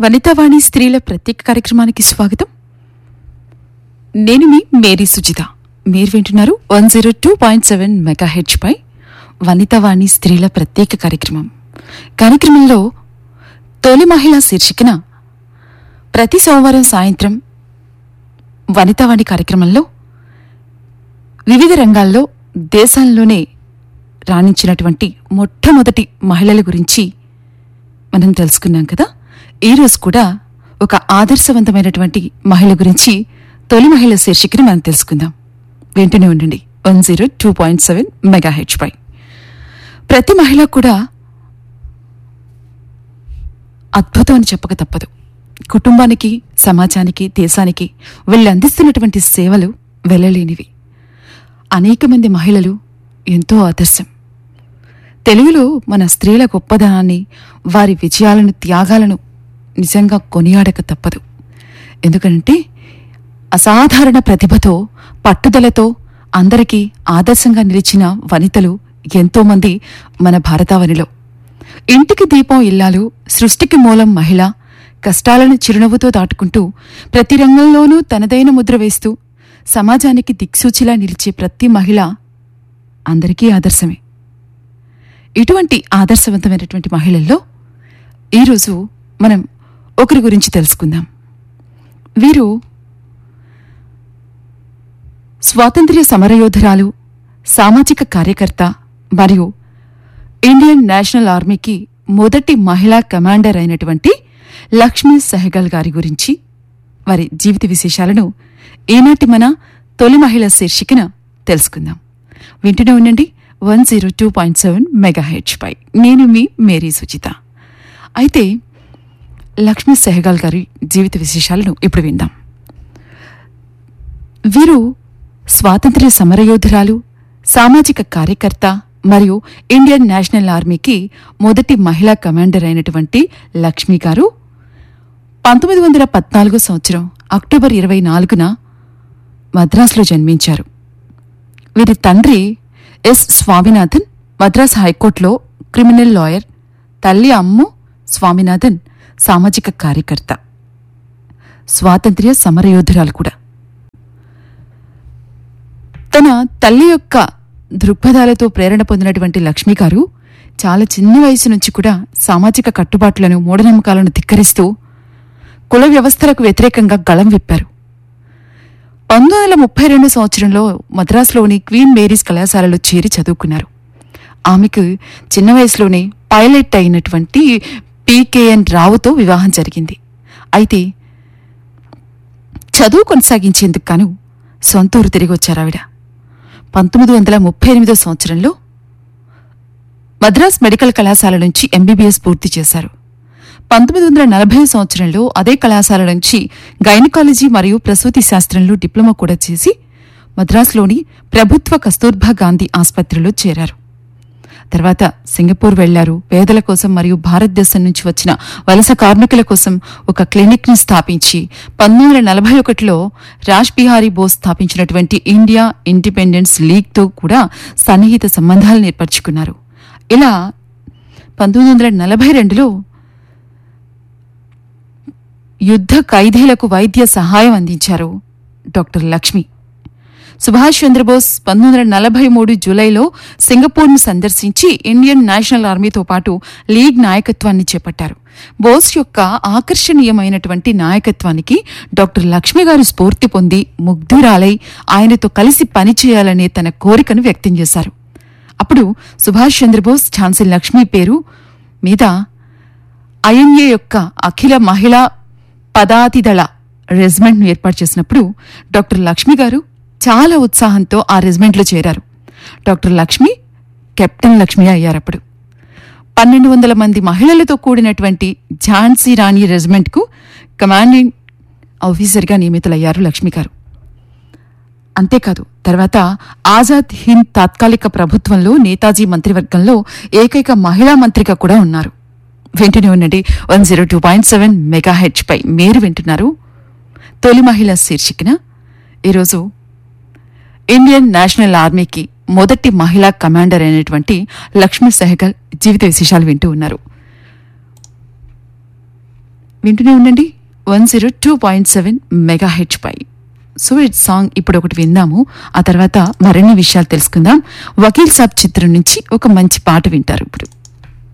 వనితావాణి స్త్రీల ప్రత్యేక కార్యక్రమానికి స్వాగతం నేను మీ మేరీ సుజిత మీరు వింటున్నారు one zero two point seven మెగా హెచ్ పై వనితావాణి స్త్రీల ప్రత్యేక కార్యక్రమం కార్యక్రమంలో తొలి మహిళ శీర్షికన ప్రతి సోమవారం సాయంత్రం వనితావాణి కార్యక్రమంలో వివిధ రంగాల్లో దేశాల్లోనే రాణించినటువంటి మొట్టమొదటి మహిళల గురించి మనం తెలుసుకున్నాం కదా ఈరోజు కూడా ఒక ఆదర్శవంతమైనటువంటి మహిళ గురించి తొలి మహిళ శీర్షికను మనం తెలుసుకుందాం వింటూనే ఉండండి one zero two point seven మెగా హెచ్ పై ప్రతి మహిళ కూడా అద్భుతం అని చెప్పక తప్పదు కుటుంబానికి సమాజానికి దేశానికి వీళ్ళు అందిస్తున్నటువంటి సేవలు వెళ్ళలేనివి అనేక మంది మహిళలు ఎంతో ఆదర్శం తెలుగులో మన స్త్రీల గొప్పదనాన్ని వారి విజయాలను త్యాగాలను నిజంగా కొనియాడక తప్పదు ఎందుకంటే అసాధారణ ప్రతిభతో పట్టుదలతో అందరికీ ఆదర్శంగా నిలిచిన వనితలు ఎంతోమంది మన భారతావనిలో ఇంటికి దీపం ఇల్లాలు సృష్టికి మూలం మహిళ కష్టాలను చిరునవ్వుతో దాటుకుంటూ ప్రతి రంగంలోనూ తనదైన ముద్ర వేస్తూ సమాజానికి దిక్సూచిలా నిలిచే ప్రతి మహిళ అందరికీ ఆదర్శమే ఇటువంటి ఆదర్శవంతమైనటువంటి మహిళల్లో ఈరోజు మనం ఒకరి గురించి తెలుసుకుందాం వీరు స్వాతంత్ర్య సమరయోధురాలు సామాజిక కార్యకర్త మరియు ఇండియన్ నేషనల్ ఆర్మీకి మొదటి మహిళా కమాండర్ అయినటువంటి లక్ష్మీ సెహగల్ గారి గురించి వారి జీవిత విశేషాలను ఈనాటి మన తొలి మహిళ శీర్షికన తెలుసుకుందాం వింటూనే ఉండండి one zero two point seven మెగా హెచ్ పై నేను మీ మేరీ సుచిత అయితే లక్ష్మీ సెహగాల్ గారి జీవిత విశేషాలను ఇప్పుడు విందాం వీరు స్వాతంత్ర్య సమరయోధురాలు సామాజిక కార్యకర్త మరియు ఇండియన్ నేషనల్ ఆర్మీకి మొదటి మహిళా కమాండర్ అయినటువంటి లక్ష్మి గారు పంతొమ్మిది వందల పద్నాలుగో సంవత్సరం అక్టోబర్ ఇరవై నాలుగున మద్రాసులో జన్మించారు వీరి తండ్రి ఎస్ స్వామినాథన్ మద్రాస్ హైకోర్టులో క్రిమినల్ లాయర్ తల్లి అమ్ము స్వామినాథన్ సామాజిక కార్యకర్త స్వాతంత్ర్య సమరయోధురాలు కూడా తన తల్లి యొక్క దృక్పథాలతో ప్రేరణ పొందినటువంటి లక్ష్మి గారు చాలా చిన్న వయసు నుంచి కూడా సామాజిక కట్టుబాట్లను మూఢనమ్మకాలను ధిక్కరిస్తూ కుల వ్యవస్థలకు వ్యతిరేకంగా గళం విప్పారు పంతొమ్మిది వందల ముప్పై రెండు సంవత్సరంలో మద్రాసులోని క్వీన్ మేరీస్ కళాశాలలో చేరి చదువుకున్నారు ఆమెకు చిన్న వయసులోనే పైలట్ అయినటువంటి పీకేఎన్ రావుతో వివాహం జరిగింది అయితే చదువు కొనసాగించేందుకు గాను సొంత ఊరు తిరిగి వచ్చారు ఆవిడ పంతొమ్మిది వందల ముప్పై ఎనిమిదో సంవత్సరంలో మద్రాస్ మెడికల్ కళాశాల నుంచి ఎంబీబీఎస్ పూర్తి చేశారు పంతొమ్మిది వందల నలభై సంవత్సరంలో అదే కళాశాల నుంచి గైనకాలజీ మరియు ప్రసూతి శాస్త్రంలో డిప్లొమా కూడా చేసి మద్రాసులోని ప్రభుత్వ కస్తూర్బా గాంధీ ఆసుపత్రిలో చేరారు తర్వాత సింగపూర్ వెళ్లారు పేదల కోసం మరియు భారతదేశం నుంచి వచ్చిన వలస కార్మికుల కోసం ఒక క్లినిక్ ని స్థాపించి పంతొమ్మిది వందల నలభై ఒకటిలో రాజ్ బిహారీ బోస్ స్థాపించినటువంటి ఇండియా ఇండిపెండెన్స్ లీగ్ తో కూడా సన్నిహిత సంబంధాలను ఏర్పరచుకున్నారు ఇలా పంతొమ్మిది వందల నలభై రెండులో యుద్ధ ఖైదీలకు వైద్య సహాయం అందించారు డాక్టర్ లక్ష్మి సుభాష్ చంద్రబోస్ పంతొమ్మిది వందల నలభై మూడు జూలైలో సింగపూర్ను సందర్శించి ఇండియన్ నేషనల్ ఆర్మీతో పాటు లీగ్ నాయకత్వాన్ని చేపట్టారు బోస్ యొక్క ఆకర్షణీయమైనటువంటి నాయకత్వానికి డాక్టర్ లక్ష్మి గారు స్ఫూర్తి పొంది ముగ్ధురాలై ఆయనతో కలిసి పనిచేయాలనే తన కోరికను వ్యక్తం చేశారు అప్పుడు సుభాష్ చంద్రబోస్ ఝాన్సీ లక్ష్మి పేరు మీద ఐఎన్ఏ యొక్క అఖిల మహిళా పదాతిదళ రెజిమెంట్ను ఏర్పాటు చేసినప్పుడు డాక్టర్ లక్ష్మి గారు చాలా ఉత్సాహంతో ఆ రెజిమెంట్లో చేరారు డాక్టర్ లక్ష్మి కెప్టెన్ లక్ష్మి అయ్యారప్పుడు పన్నెండు వందల మంది మహిళలతో కూడినటువంటి ఝాన్సీ రాణి రెజిమెంట్కు కమాండింగ్ ఆఫీసర్గా నియమితులయ్యారు లక్ష్మి గారు అంతేకాదు తర్వాత ఆజాద్ హింద్ తాత్కాలిక ప్రభుత్వంలో నేతాజీ మంత్రివర్గంలో ఏకైక మహిళా మంత్రిగా కూడా ఉన్నారు వింటూనే ఉండండి one zero two point seven మెగా హెచ్ పై మీరు వింటున్నారు తొలి మహిళ శీర్షికన ఈరోజు ఇండియన్ నేషనల్ ఆర్మీకి మొదటి మహిళా కమాండర్ అయినటువంటి లక్ష్మీ సెహగల్ జీవిత విశేషాలు వింటూ ఉన్నారు వింటూనే ఉండండి one zero two point seven మెగా హెచ్ పై సో ఇట్ సాంగ్ ఇప్పుడు ఒకటి విందాము ఆ తర్వాత మరిన్ని విషయాలు తెలుసుకుందాం వకీల్ సాబ్ చిత్రం నుంచి ఒక మంచి పాట వింటారు ఇప్పుడు